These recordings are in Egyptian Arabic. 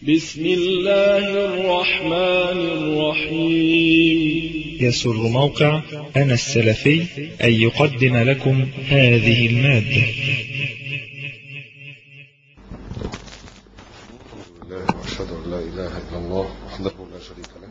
بسم الله الرحمن الرحيم يسر موقع أنا السلفي أن يقدم لكم هذه المادة الله وأشهد أن لا إله إلا الله وحده لا شريك له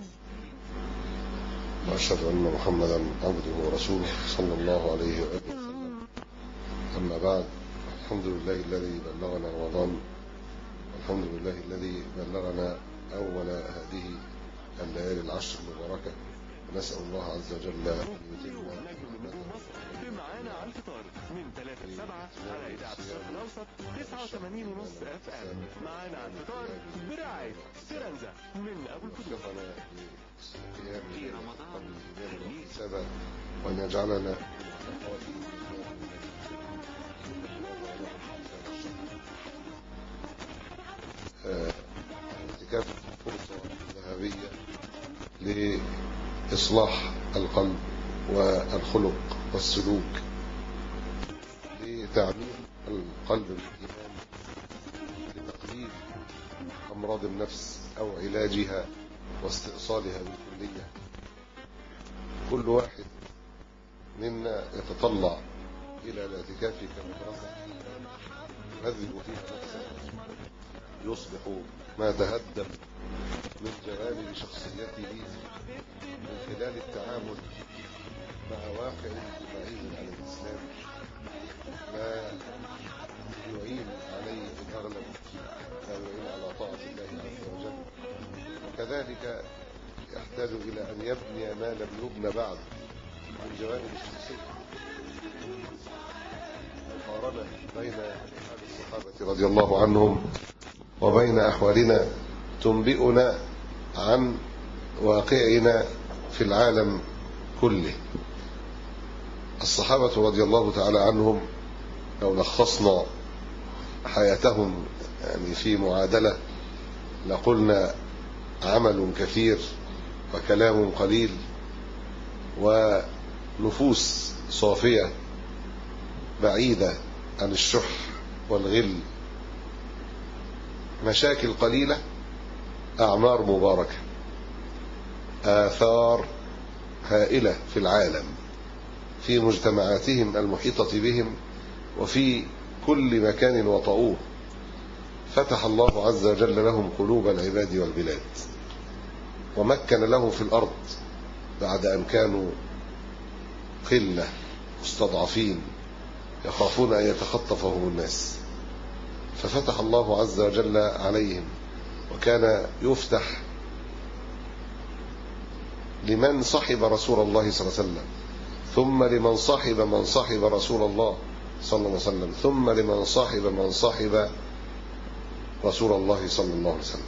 وأشهد أن محمدا عبده ورسوله صلى الله عليه وآله وسلم أما بعد الحمد لله الذي بلغنا رمضان الحمد لله الذي بلغنا أول هذه الليالي العشر المباركة نسأل الله عز وجل أن يتم معانا على الفطار من 3 ل 7 على إذاعة الشرق الأوسط 89 ونص اف ام معانا على الفطار برعاية سيرانزا من أبو الفتوح وفقنا لقيام قبل الإيمان والاحتساب وأن يجعلنا آه، اعتكاف فرصة ذهبية لإصلاح القلب والخلق والسلوك لتعمير القلب بالإيمان لتقليل أمراض النفس أو علاجها واستئصالها بالكلية كل واحد منا يتطلع إلى الاعتكاف كمدرسة يهذب فيها نفسه يصبح ما تهدم من جوانب شخصيته من خلال التعامل مع واقع اجتماعي على الإسلام ما يعين عليه في الأغلب ما يعين على طاعة الله عز وجل وكذلك يحتاج إلى أن يبني ما لم يبنى بعد من جوانب الشخصية مقارنة بين حال الصحابة رضي الله عنهم وبين أحوالنا تنبئنا عن واقعنا في العالم كله الصحابة رضي الله تعالى عنهم لو لخصنا حياتهم يعني في معادلة لقلنا عمل كثير وكلام قليل ونفوس صافية بعيدة عن الشح والغل مشاكل قليلة أعمار مباركة آثار هائلة في العالم في مجتمعاتهم المحيطة بهم وفي كل مكان وطؤوه فتح الله عز وجل لهم قلوب العباد والبلاد ومكن لهم في الأرض بعد أن كانوا قلة مستضعفين يخافون أن يتخطفهم الناس ففتح الله عز وجل عليهم وكان يفتح لمن صحب رسول الله صلى الله عليه وسلم ثم لمن صحب من صحب رسول الله صلى الله عليه وسلم ثم لمن صحب من صحب رسول الله صلى الله عليه وسلم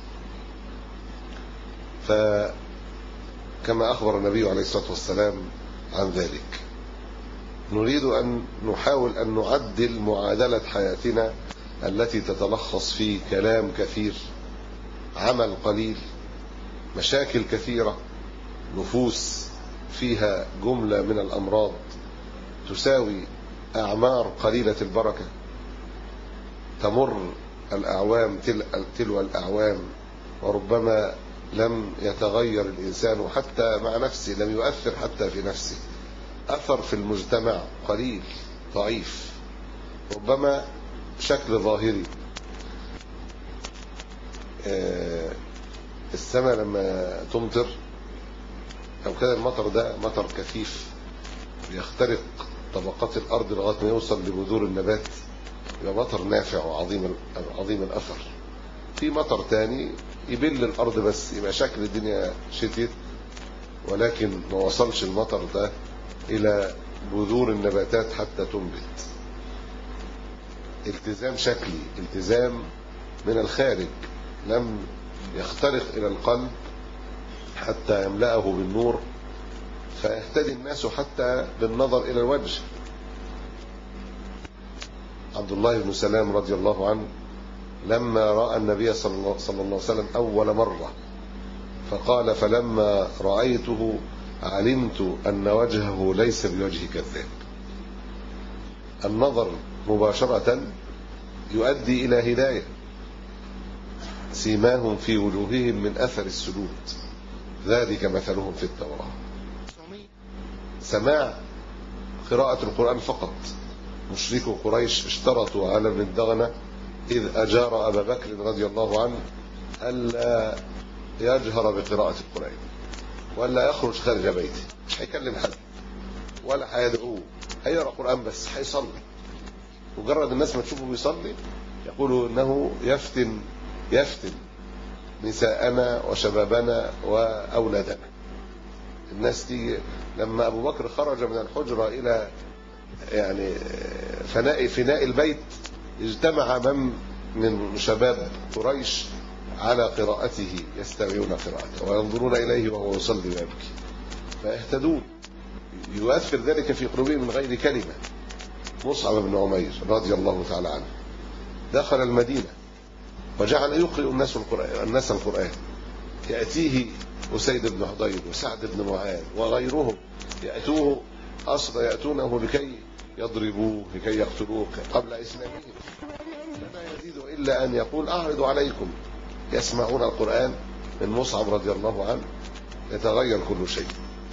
فكما أخبر النبي عليه الصلاة والسلام عن ذلك نريد أن نحاول أن نعدل معادلة حياتنا التي تتلخص في كلام كثير عمل قليل مشاكل كثيرة نفوس فيها جملة من الأمراض تساوي أعمار قليلة البركة تمر الأعوام تل تلو الأعوام وربما لم يتغير الإنسان حتى مع نفسه لم يؤثر حتى في نفسه أثر في المجتمع قليل ضعيف ربما شكل ظاهري السماء لما تمطر لو كان المطر ده مطر كثيف يخترق طبقات الأرض لغاية ما يوصل لبذور النبات يبقى مطر نافع وعظيم عظيم الأثر في مطر تاني يبل الأرض بس يبقى شكل الدنيا شتيت ولكن ما وصلش المطر ده إلى بذور النباتات حتى تنبت التزام شكلي التزام من الخارج لم يخترق إلى القلب حتى يملأه بالنور فيهتدي الناس حتى بالنظر إلى الوجه عبد الله بن سلام رضي الله عنه لما رأى النبي صلى الله عليه وسلم أول مرة فقال فلما رأيته علمت أن وجهه ليس بوجه كذاب النظر مباشرة يؤدي إلى هداية سيماهم في وجوههم من أثر السجود ذلك مثلهم في التوراة سماع قراءة القرآن فقط مشركو قريش اشترطوا على ابن الدغنة إذ أجار أبا بكر رضي الله عنه ألا يجهر بقراءة القرآن ولا يخرج خارج بيته مش هيكلم حد ولا هيدعوه هيقرا قرآن بس هيصلي مجرد الناس ما تشوفه بيصلي يقولوا انه يفتن يفتن نساءنا وشبابنا واولادنا الناس دي لما ابو بكر خرج من الحجره الى يعني فناء فناء البيت اجتمع من من شباب قريش على قراءته يستمعون قراءته وينظرون اليه وهو يصلي ويبكي فاهتدون يؤثر ذلك في قلوبهم من غير كلمه مصعب بن عمير رضي الله تعالى عنه دخل المدينة وجعل يقرئ الناس القرآن الناس القرآن يأتيه أسيد بن حضير وسعد بن معاذ وغيرهم يأتوه أصلا يأتونه لكي يضربوه لكي يقتلوه قبل إسلامهم فما يزيد إلا أن يقول أعرض عليكم يسمعون القرآن من مصعب رضي الله عنه يتغير كل شيء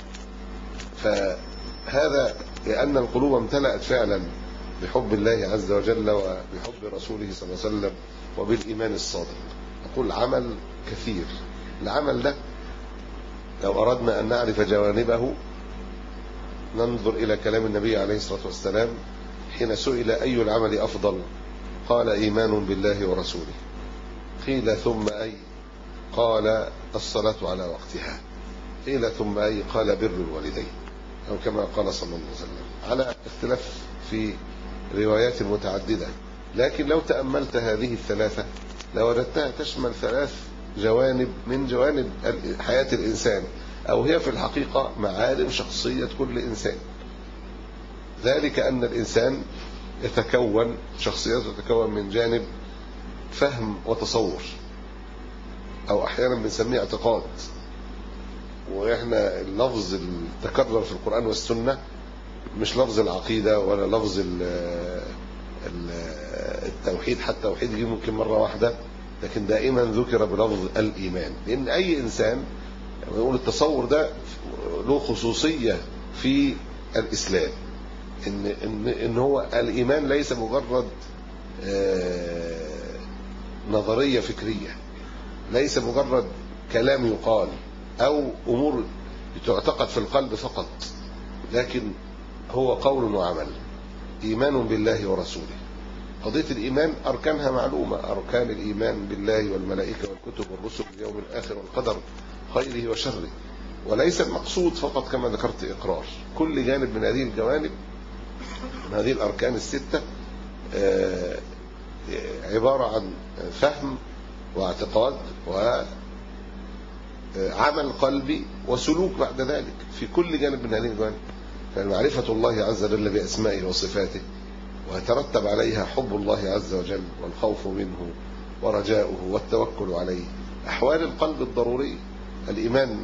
فهذا لأن القلوب امتلأت فعلا بحب الله عز وجل وبحب رسوله صلى الله عليه وسلم وبالإيمان الصادق أقول عمل كثير العمل ده لو أردنا أن نعرف جوانبه ننظر إلى كلام النبي عليه الصلاة والسلام حين سئل أي العمل أفضل قال إيمان بالله ورسوله قيل ثم أي قال الصلاة على وقتها قيل ثم أي قال بر الوالدين أو كما قال صلى الله عليه وسلم على اختلاف في روايات متعددة لكن لو تأملت هذه الثلاثة لوجدتها تشمل ثلاث جوانب من جوانب حياة الإنسان أو هي في الحقيقة معالم شخصية كل إنسان ذلك أن الإنسان يتكون شخصيته تتكون من جانب فهم وتصور أو أحيانا بنسميه اعتقاد واحنا اللفظ اللي تكرر في القرآن والسنة مش لفظ العقيدة ولا لفظ التوحيد حتى التوحيد يجي ممكن مرة واحدة لكن دائما ذكر بلفظ الإيمان لأن أي إنسان يقول التصور ده له خصوصية في الإسلام إن, إن, إن هو الإيمان ليس مجرد نظرية فكرية ليس مجرد كلام يقال أو أمور تعتقد في القلب فقط لكن هو قول وعمل إيمان بالله ورسوله قضية الإيمان أركانها معلومة أركان الإيمان بالله والملائكة والكتب والرسل واليوم الآخر والقدر خيره وشره وليس المقصود فقط كما ذكرت إقرار كل جانب من هذه الجوانب من هذه الأركان الستة عبارة عن فهم واعتقاد وعمل قلبي وسلوك بعد ذلك في كل جانب من هذه الجوانب فمعرفة الله عز وجل بأسمائه وصفاته ويترتب عليها حب الله عز وجل والخوف منه ورجاؤه والتوكل عليه أحوال القلب الضرورية الإيمان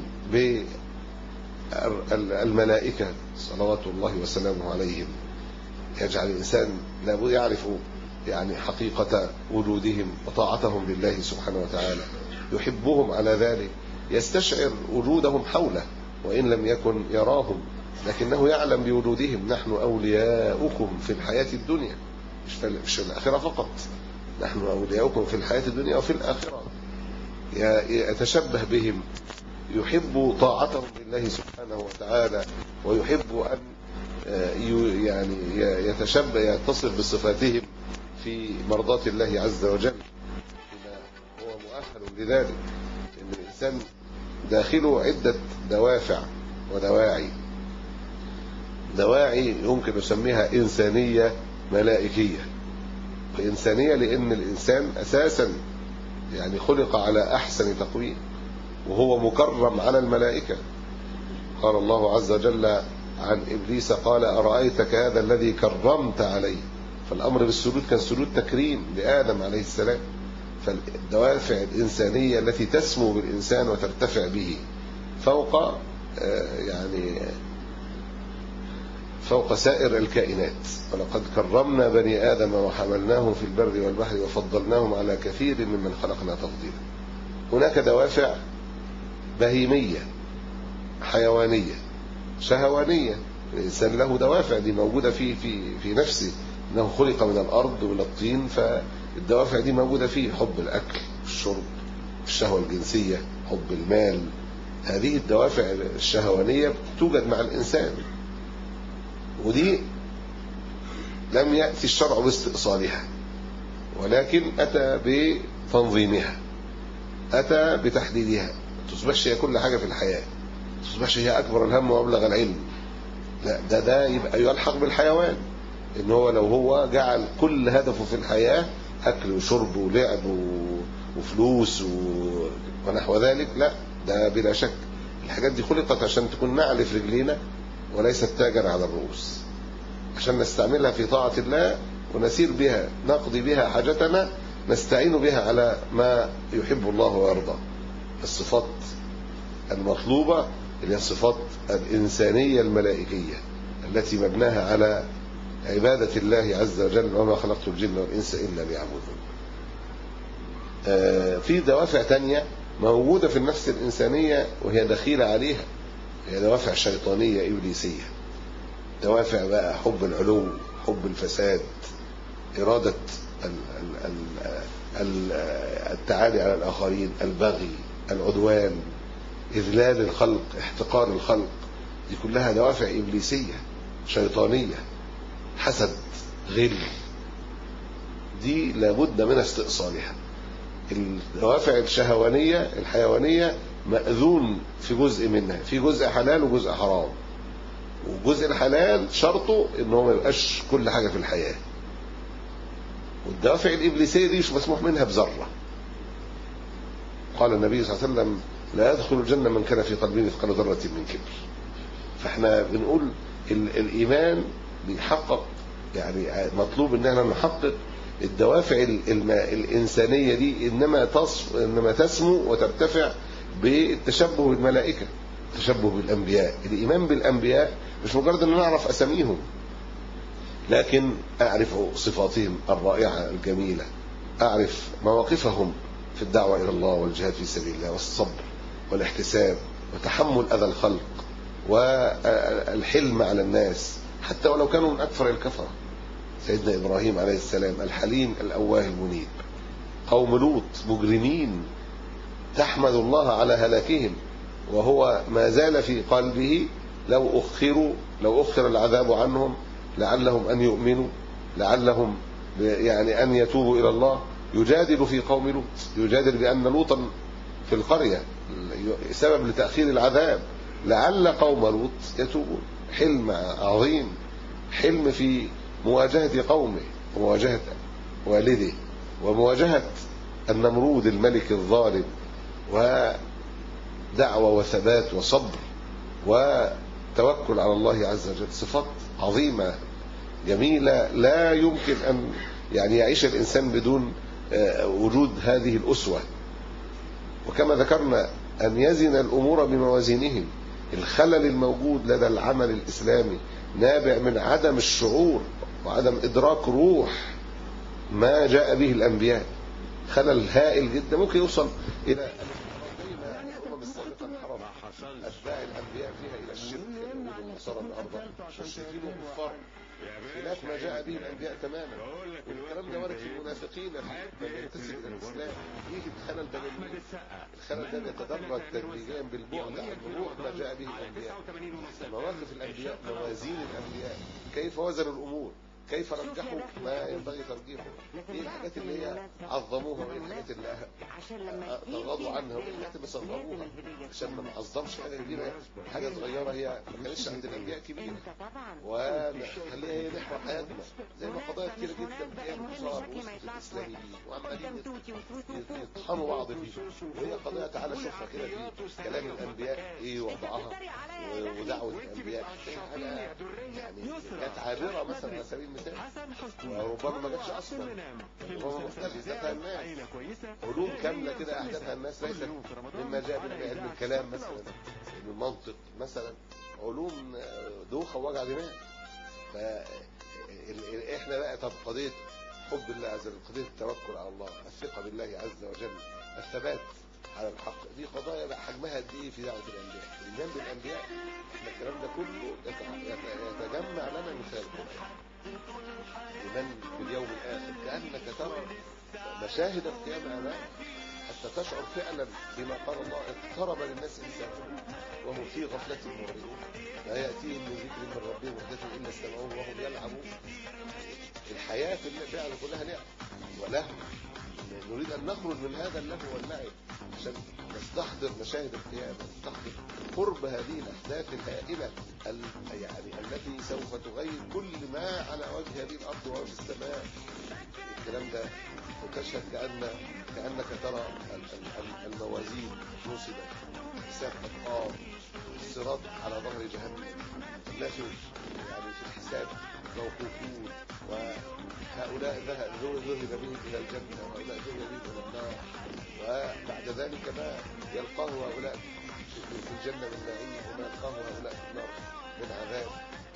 بالملائكة صلوات الله وسلامه عليهم يجعل الإنسان لابد يعرف يعني حقيقة وجودهم وطاعتهم لله سبحانه وتعالى يحبهم على ذلك يستشعر وجودهم حوله وإن لم يكن يراهم لكنه يعلم بوجودهم نحن أولياؤكم في الحياة الدنيا مش في, مش في الآخرة فقط نحن أولياؤكم في الحياة الدنيا وفي الآخرة يتشبه بهم يحب طاعتهم لله سبحانه وتعالى ويحب أن يعني يتشبه يتصف بصفاتهم في مرضاة الله عز وجل بما هو مؤهل لذلك إن الإنسان داخله عدة دوافع ودواعي دواعي يمكن نسميها إنسانية ملائكية إنسانية لأن الإنسان أساسا يعني خلق على أحسن تقويم وهو مكرم على الملائكة قال الله عز وجل عن إبليس قال أرأيتك هذا الذي كرمت عليه فالأمر بالسجود كان سجود تكريم لآدم عليه السلام فالدوافع الإنسانية التي تسمو بالإنسان وترتفع به فوق يعني فوق سائر الكائنات ولقد كرمنا بني آدم وحملناهم في البر والبحر وفضلناهم على كثير ممن خلقنا تفضيلا هناك دوافع بهيمية حيوانية شهوانية الإنسان له دوافع دي موجودة في في في نفسه إنه خلق من الأرض ومن الطين فالدوافع دي موجودة فيه حب الأكل الشرب الشهوة الجنسية حب المال هذه الدوافع الشهوانية توجد مع الإنسان ودي لم يأتي الشرع باستئصالها ولكن أتى بتنظيمها أتى بتحديدها ما تصبحش هي كل حاجة في الحياة ما تصبحش هي أكبر الهم وأبلغ العلم لا ده ده يبقى يلحق بالحيوان إن هو لو هو جعل كل هدفه في الحياة أكل وشرب ولعب و- وفلوس و- ونحو ذلك لا ده بلا شك الحاجات دي خلقت عشان تكون نعل في رجلينا وليست تاجر على الرؤوس عشان نستعملها في طاعة الله ونسير بها نقضي بها حاجتنا نستعين بها على ما يحب الله ويرضى الصفات المطلوبة اللي هي الصفات الإنسانية الملائكية التي مبناها على عبادة الله عز وجل وما خلقت الجن والإنس إلا ليعبدون آه، في دوافع تانية موجودة في النفس الإنسانية وهي دخيلة عليها هي دوافع شيطانية إبليسية دوافع بقى حب العلو حب الفساد إرادة ال ال ال ال التعالي على الآخرين البغي العدوان إذلال الخلق احتقار الخلق دي كلها دوافع إبليسية شيطانية حسد غل دي لابد من استئصالها الدوافع الشهوانية الحيوانية مأذون في جزء منها في جزء حلال وجزء حرام وجزء الحلال شرطه ان هو ما يبقاش كل حاجة في الحياة والدوافع الإبليسية دي مش مسموح منها بذرة قال النبي صلى الله عليه وسلم لا يدخل الجنة من كان في قلبه مثقال ذرة من كبر فاحنا بنقول ال- الإيمان بيحقق يعني مطلوب ان احنا نحقق الدوافع ال- الم- الإنسانية دي إنما تصف إنما تسمو وترتفع بالتشبه بالملائكة التشبه بالأنبياء الإيمان بالأنبياء مش مجرد أن نعرف أساميهم لكن أعرف صفاتهم الرائعة الجميلة أعرف مواقفهم في الدعوة إلى الله والجهاد في سبيل الله والصبر والاحتساب وتحمل أذى الخلق والحلم على الناس حتى ولو كانوا من أكثر الكفرة سيدنا إبراهيم عليه السلام الحليم الأواه المنيب قوم لوط مجرمين تحمد الله على هلاكهم وهو ما زال في قلبه لو أخروا لو أخر العذاب عنهم لعلهم أن يؤمنوا لعلهم يعني أن يتوبوا إلى الله يجادل في قوم لوط يجادل بأن لوطا في القرية سبب لتأخير العذاب لعل قوم لوط يتوبون حلم عظيم حلم في مواجهة قومه ومواجهة والده ومواجهة النمرود الملك الظالم ودعوة وثبات وصبر وتوكل على الله عز وجل صفات عظيمة جميلة لا يمكن أن يعني يعيش الإنسان بدون وجود هذه الأسوة وكما ذكرنا أن يزن الأمور بموازينهم الخلل الموجود لدى العمل الإسلامي نابع من عدم الشعور وعدم إدراك روح ما جاء به الأنبياء خلل هائل جدا ممكن يوصل إلى الأمم السابقة الحرام أتباع الأنبياء فيها إلى الشرك والنصارى الأرض مشركين وكفار خلاف ما جاء به الأنبياء تماما والكلام ده وارد في المنافقين من ينتسب إلى الإسلام يجي الخلل ده من الخلل ده بيتدرج تدريجيا بالبعد عن روح ما جاء به الأنبياء مواقف الأنبياء موازين الأنبياء كيف وزنوا الأمور كيف رجحوا ما ينبغي ترجيحه ايه الحاجات اللي هي عظموها وايه الحاجات اللي تغاضوا عنها وايه الحاجات اللي صغروها عشان ما نعظمش حاجه كبيره حاجه صغيره هي ما كانتش عند الانبياء كبيره ونخليها هي محور حياتنا زي ما قضايا كتير جدا فيها انتصار وسط الاسلاميين وعمالين يطحنوا بعض فيه وهي قضايا تعالى شوفها كده في كلام الانبياء ايه وضعها ودعوه الانبياء حاجه يعني كانت عابره مثلا على سبيل المثال وربما ما جاتش اصلا ربما مختلفه الناس علوم كامله كده احدثها الناس ليست مما جاء من علم الكلام مثلا علم المنطق مثلا علوم دوخه ووجع دماغ ف ال- ال- احنا بقى طب قضيه حب الله عز وجل قضيه التوكل على الله الثقه بالله عز وجل الثبات على الحق دي قضايا بقى حجمها قد ايه في دعوه الانبياء الايمان بالانبياء احنا الكلام ده كله يت- يت- يتجمع لنا من خلال القران الايمان باليوم الاخر كانك ترى مشاهد القيامه امامك حتى تشعر فعلا بما قال الله اقترب للناس حسابهم وهم في غفلة معرضون لا يأتيهم من ذكر من ربهم محدث إلا استمعوه وهم يلعبون الحياة في اللعب فعلا كلها لعب ولهو نريد أن نخرج من هذا اللهو واللعب عشان نستحضر مشاهد القيامة نستحضر قرب هذه الأحداث الهائلة ال... يعني التي سوف تغير كل ما على وجه هذه الأرض وفي السماء الكلام ده وتشهد كأن كأنك ترى ال- ال- الموازين نصبت حساب أطقام الصراط على ظهر جهنم الناس يعني في الحساب موقوفون وهؤلاء ذهب ذهب بهم إلى الجنة وهؤلاء ذهب بهم إلى النار وبعد ذلك ما يلقاه هؤلاء في في الجنة من نعيم وما يلقاه هؤلاء في النار من عذاب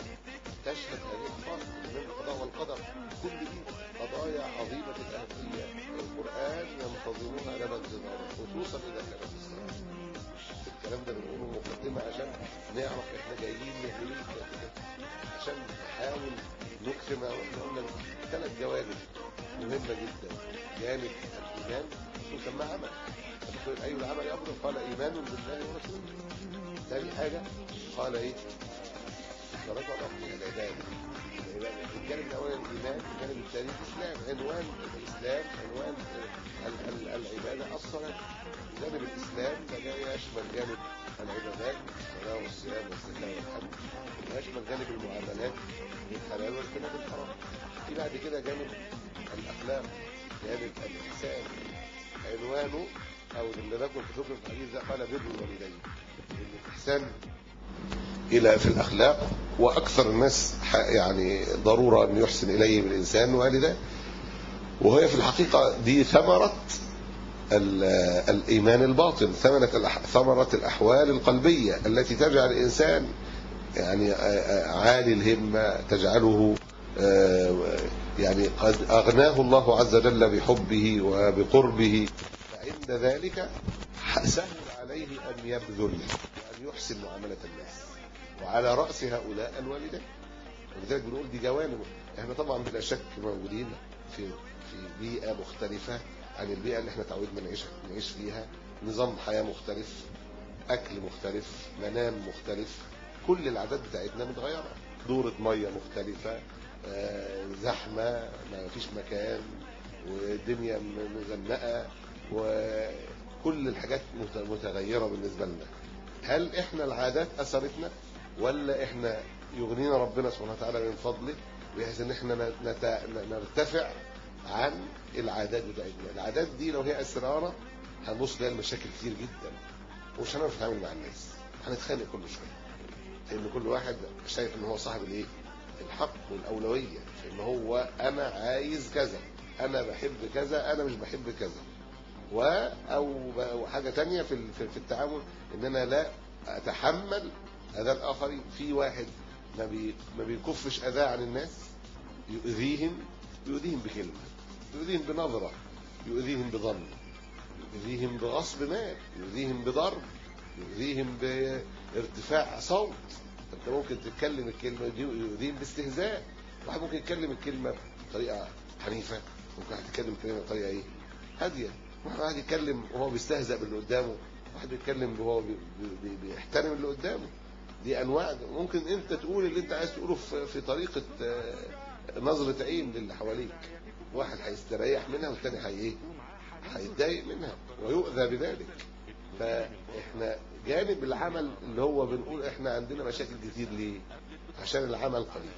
تشهد هذه الأخبار من القضاء والقدر كل دي قضايا عظيمة الأهمية القرآن ينتظمها لنا انتظارا خصوصا إذا كانت الصلاة الكلام ده بنقوله مقدمة عشان نعرف احنا جايين نعمل ايه عشان نحاول نكتم واحنا قلنا ثلاث جوانب مهمة جدا جانب الإيمان يسمى عمل فتقول أي العمل أفضل قال إيمان بالله ورسوله ثاني حاجة قال إيه الصلاة والأمر العبادة العبادة. الجانب الأول الإيمان الجانب الثاني الإسلام عنوان الإسلام عنوان ال- ال- العبادة الصلاة جانب الإسلام ده جاي يشمل جانب العبادات الصلاة والصيام والزكاة والحج ويشمل جانب المعاملات الحلال واجتناب الحرام في بعد كده جانب الأخلاق جانب الإحسان عنوانه أو اللي ذكر في فقه الحديث ده قال بر الوالدين الإحسان إلى في الأخلاق وأكثر الناس ح- يعني ضرورة أن يحسن إليه بالإنسان والده وهي في الحقيقة دي ثمرة ال- الإيمان الباطن ثمرة الأح- ثمرة الأحوال القلبية التي تجعل الإنسان يعني آه، آه، عالي الهمة تجعله آه، يعني قد أغناه الله عز وجل بحبه وبقربه فعند ذلك سهل عليه أن يبذل وأن يحسن معاملة الناس وعلى رأس هؤلاء الوالدين ولذلك بنقول دي جوانب احنا طبعا بلا شك موجودين في في بيئة مختلفة عن البيئة اللي احنا تعودنا نعيش نعيش فيها نظام حياة مختلف أكل مختلف منام مختلف كل العادات بتاعتنا متغيرة دورة مية مختلفة آه، زحمة ما فيش مكان والدنيا م- مزنقة وكل الحاجات مت- متغيرة بالنسبة لنا هل احنا العادات أثرتنا ولا احنا يغنينا ربنا سبحانه وتعالى من فضله بحيث ان احنا نت- نرتفع عن العادات بتاعتنا العادات دي لو هي أسرارة هنبص لها المشاكل كتير جدا ومش هنعرف نتعامل مع الناس هنتخانق كل شويه لان كل واحد شايف ان هو صاحب الايه الحق والاولويه في ان هو انا عايز كذا انا بحب كذا انا مش بحب كذا و او ب- حاجه تانية في ال- في في التعامل ان انا لا اتحمل اذى الاخرين في واحد ما بي ما بيكفش اذاه عن الناس يؤذيهم يؤذيهم بكلمه يؤذيهم بنظره يؤذيهم بظن يؤذيهم بغصب مال يؤذيهم بضرب يؤذيهم بارتفاع صوت انت ممكن تتكلم الكلمه دي يؤذيهم باستهزاء واحد ممكن يتكلم الكلمه بطريقه حنيفه ممكن واحد يتكلم الكلمه بطريقه ايه هاديه واحد واحد يتكلم وهو بيستهزأ باللي قدامه واحد بيتكلم وهو بي- بي- بيحترم اللي قدامه دي انواع ممكن انت تقول اللي انت عايز تقوله في في طريقه آه، نظره عين للي حواليك واحد هيستريح منها والتاني هي ايه هيتضايق منها ويؤذى بذلك فاحنا جانب العمل اللي هو بنقول احنا عندنا مشاكل كتير ليه عشان العمل قليل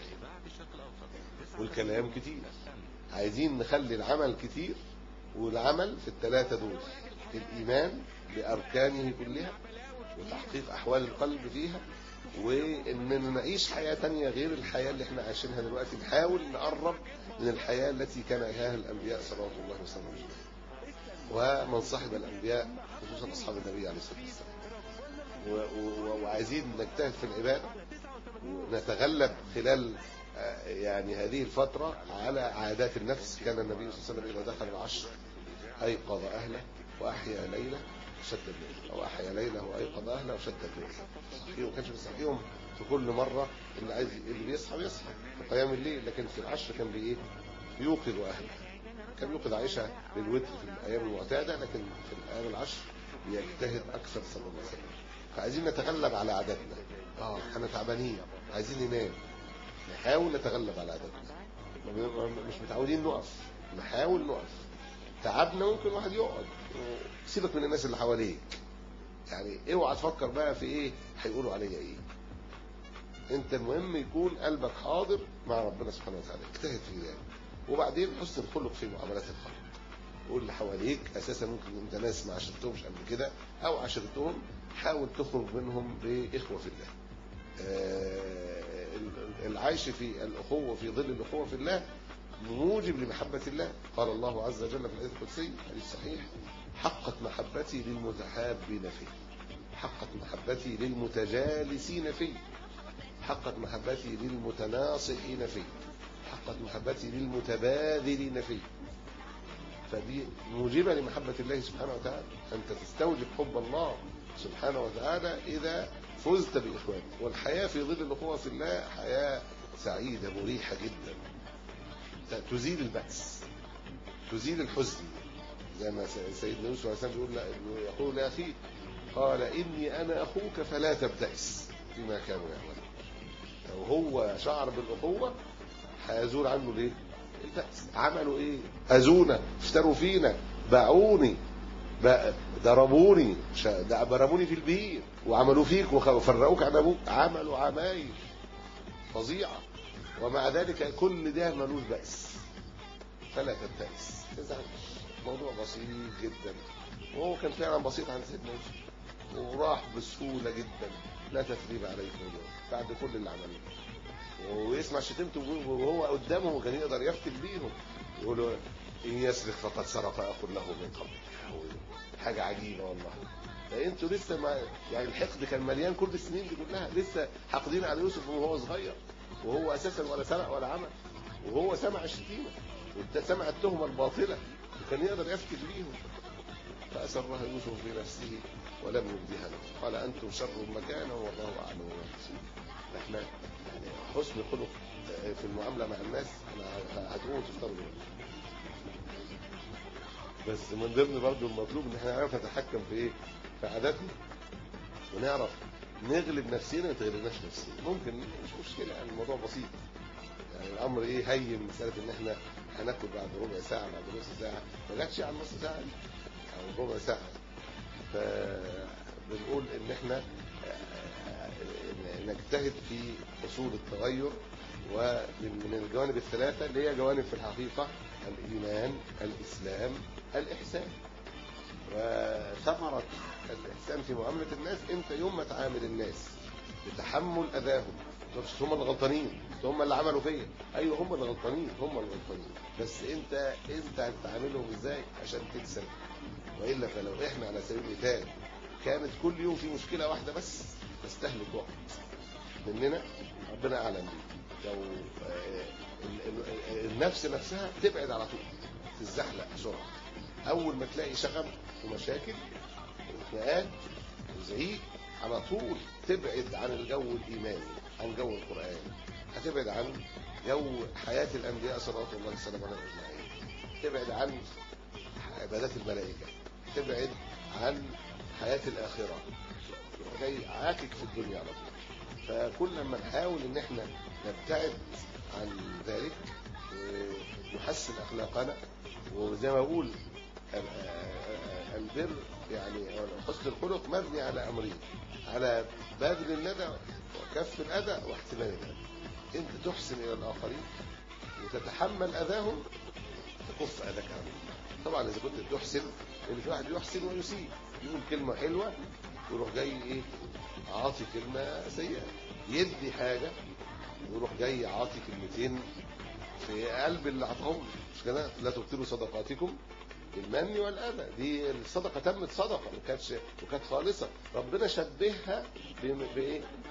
والكلام كتير عايزين نخلي العمل كتير والعمل في الثلاثة دول الإيمان بأركانه كلها وتحقيق أحوال القلب فيها وإننا نعيش حياة تانية غير الحياة اللي احنا عايشينها دلوقتي نحاول نقرب من الحياة التي كان عليها الأنبياء صلوات الله وسلامه عليه ومن صاحب الأنبياء خصوصا أصحاب النبي عليه الصلاة والسلام و- و- وعايزين نجتهد في العبادة ونتغلب خلال آه، يعني هذه الفترة على عادات النفس كان النبي صلى الله عليه وسلم إذا دخل العشر أيقظ أهله وأحيا ليلة وشد الليل أو أحيا ليلة وأيقظ أهله وشد الليل صحيح وما كانش بيصحيهم في كل مرة اللي عايز اللي بيصحى بيصحى في قيام الليل لكن في العشر كان بإيه يوقظ أهله كان يوقظ عائشة للوتر في الأيام المعتادة لكن في الأيام العشر بيجتهد أكثر صلى الله عليه وسلم فعايزين نتغلب على عاداتنا اه احنا تعبانين عايزين ننام نحاول نتغلب على عاداتنا ما بن- مش متعودين نقف نحاول نقف تعبنا ممكن واحد يقعد سيبك من الناس اللي حواليك يعني اوعى تفكر بقى في ايه هيقولوا عليا ايه انت المهم يكون قلبك حاضر مع ربنا سبحانه وتعالى اجتهد في ذلك وبعدين حسن الخلق في معاملات الخلق واللي حواليك اساسا ممكن انت ناس ما عشرتهمش قبل كده او عشرتهم حاول تخرج منهم باخوه في الله آه، العيش في الاخوه في ظل الاخوه في الله موجب لمحبه الله قال الله عز وجل في الحديث القدسي حديث صحيح حقت محبتي للمتحابين فيه حقت محبتي للمتجالسين فيه حقت محبتي للمتناصحين فيه حقت محبتي للمتبادلين فيه فدي موجبة لمحبة الله سبحانه وتعالى أنت تستوجب حب الله سبحانه وتعالى إذا فزت بإخوانك والحياة في ظل الأخوة في الله حياة سعيدة مريحة جدا تزيل البأس تزيل الحزن زي ما سيدنا يوسف عليه السلام بيقول لا- يقول لأخيه قال إني أنا أخوك فلا تبتئس بما كانوا يعملون لو هو شعر بالأخوة هيزول عنه ليه؟ البأس عملوا ايه؟ أذونا اشتروا فينا باعوني بقى ضربوني شا- ده ضربوني في البير وعملوا فيك وخ- وفرقوك عن ابوك عملوا عمايل فظيعة ومع ذلك كل ده ملوش بأس فلا تبتئس ما تزعلش موضوع بسيط جدا وهو كان فعلا بسيط عن سيدنا يوسف وراح بسهولة جدا لا تثريب عليكم اليوم بعد كل اللي عملوه ويسمع شتمته وهو قدامهم كان يقدر يفتك بيهم يقولوا إن يسرق فقد سرق أخ له من قبل حاجة عجيبة والله ده انتوا لسه ما يعني الحقد كان مليان كل السنين دي كلها لسه حاقدين على يوسف وهو صغير وهو اساسا ولا سرق ولا عمل وهو سمع الشتيمه وسمع التهمه الباطله وكان يقدر يفتك بيهم فأسرها يوسف في نفسه ولم يبدها له قال أنتم شر مكانا والله أعلم بما تصفون احنا يعني حسن خلق في المعاملة مع الناس احنا هتقوموا تفطروا دلوقتي بس من ضمن برضه المطلوب ان احنا نعرف نتحكم في ايه في عاداتنا ونعرف نغلب نفسنا ما تغلبناش نفسنا ممكن مش مشكله يعني الموضوع بسيط يعني الامر ايه هين مساله ان احنا هناكل بعد ربع ساعه بعد نص ساعه ما جاتش على نص ساعه دي او ربع ساعه فبنقول ان احنا نجتهد في حصول التغير ومن من الجوانب الثلاثه اللي هي جوانب في الحقيقه الايمان الاسلام الاحسان وثمره الاحسان في معامله الناس انت يوم ما تعامل الناس بتحمل اذاهم مش هم اللي غلطانين هم اللي عملوا فيا ايوه هم اللي غلطانين هم اللي غلطانين بس انت انت هتعاملهم ازاي عشان تكسب والا فلو احنا على سبيل المثال كانت كل يوم في مشكله واحده بس تستهلك وقت مننا ربنا اعلم بيه لو آه، ال- ال- النفس نفسها تبعد على طول تتزحلق بسرعه اول ما تلاقي شغب ومشاكل وخناقات وزعيق على طول تبعد عن الجو الايماني عن جو القران هتبعد عن جو حياه الانبياء صلوات الله وسلامه عليهم اجمعين تبعد عن عبادات الملائكه تبعد عن حياه الاخره جاي عاكك في الدنيا على طول فكل ما نحاول ان احنا نبتعد عن ذلك ونحسن اخلاقنا وزي ما بقول البر يعني حسن الخلق مبني على امرين على بذل الندى وكف الاذى واحتمال الاذى انت تحسن الى الاخرين وتتحمل اذاهم تكف اذاك عنهم طبعا اذا كنت تحسن لان في واحد يحسن ويسيء يقول كلمه حلوه ويروح جاي ايه عاطي كلمه سيئه يدي حاجه ويروح جاي عاطي كلمتين في قلب اللي عطاهم مش كده لا تبطلوا صدقاتكم بالمن والاذى دي الصدقه تمت صدقه ما كانتش وكانت خالصه ربنا شبهها ب- بايه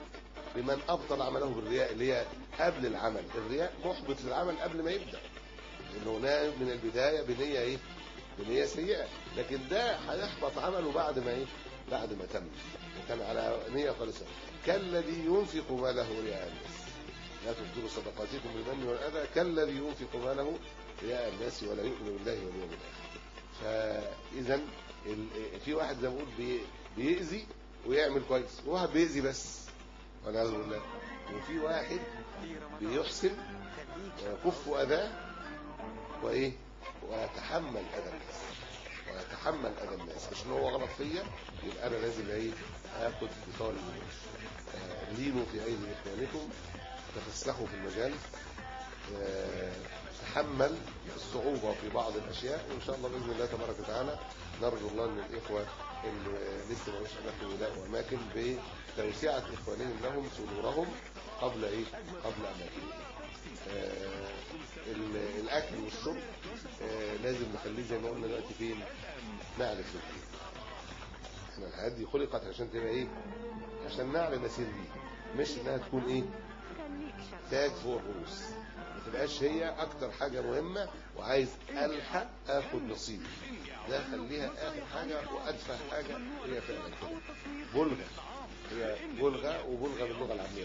لمن أبطل عمله بالرياء اللي هي قبل العمل الرياء محبط للعمل قبل ما يبدأ لأنه نام من البداية بنية إيه بنية سيئة لكن ده هيحبط عمله بعد ما إيه بعد ما تم وكان على نية خالصة كالذي ينفق ماله رياء الناس لا تبطلوا صدقاتكم بالمن والأذى كالذي ينفق ماله رياء الناس ولا يؤمن بالله واليوم الآخر فإذا ال- في واحد زي ما بقول بي- بيأذي ويعمل كويس وواحد بيأذي بس والعياذ بالله وفي واحد بيحسن ويكف أذاه وإيه ويتحمل أذى الناس ويتحمل أذى الناس مش إن هو غلط فيا يبقى أنا لازم إيه آخد بطار الجنود آه، لينوا في أيدي إخوانكم تفسحوا في المجال آه، تحمل الصعوبة في بعض الأشياء وإن شاء الله بإذن الله تبارك وتعالى نرجو الله أن الإخوة اللي لسه ملوش أماكن ولاء وأماكن بتوسعة إخوانهم لهم صدورهم قبل إيه؟ قبل أماكنهم. آه، ال- الأكل والشرب آه، لازم نخليه زي ما قلنا دلوقتي فين؟ نعرف الدين. احنا الحياة دي خلقت عشان تبقى إيه؟ عشان نعلم نسير بيه مش إنها تكون إيه؟ تاج فوق الرؤوس ما تبقاش هي اكتر حاجة مهمة وعايز الحق اخد نصيبي ده خليها اخر حاجة وادفع حاجة هي فعلا كده بلغة هي بلغة وبلغة باللغة العامية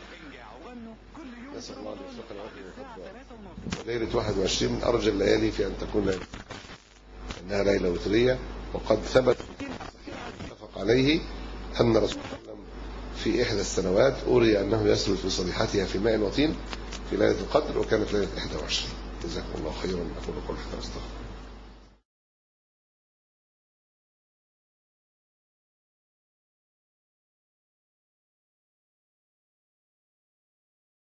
نسأل الله ان يوفقنا ويوفق ليلة 21 من ارجى الليالي في ان تكون ليلة انها ليلة وترية وقد ثبت اتفق عليه ان رسول الله صلى الله عليه وسلم في إحدى السنوات أري أنه يسرد في صبيحتها في ماء وطين في ليلة القدر وكانت ليلة 21 جزاكم الله خيرا أقول قول حتى أستغفر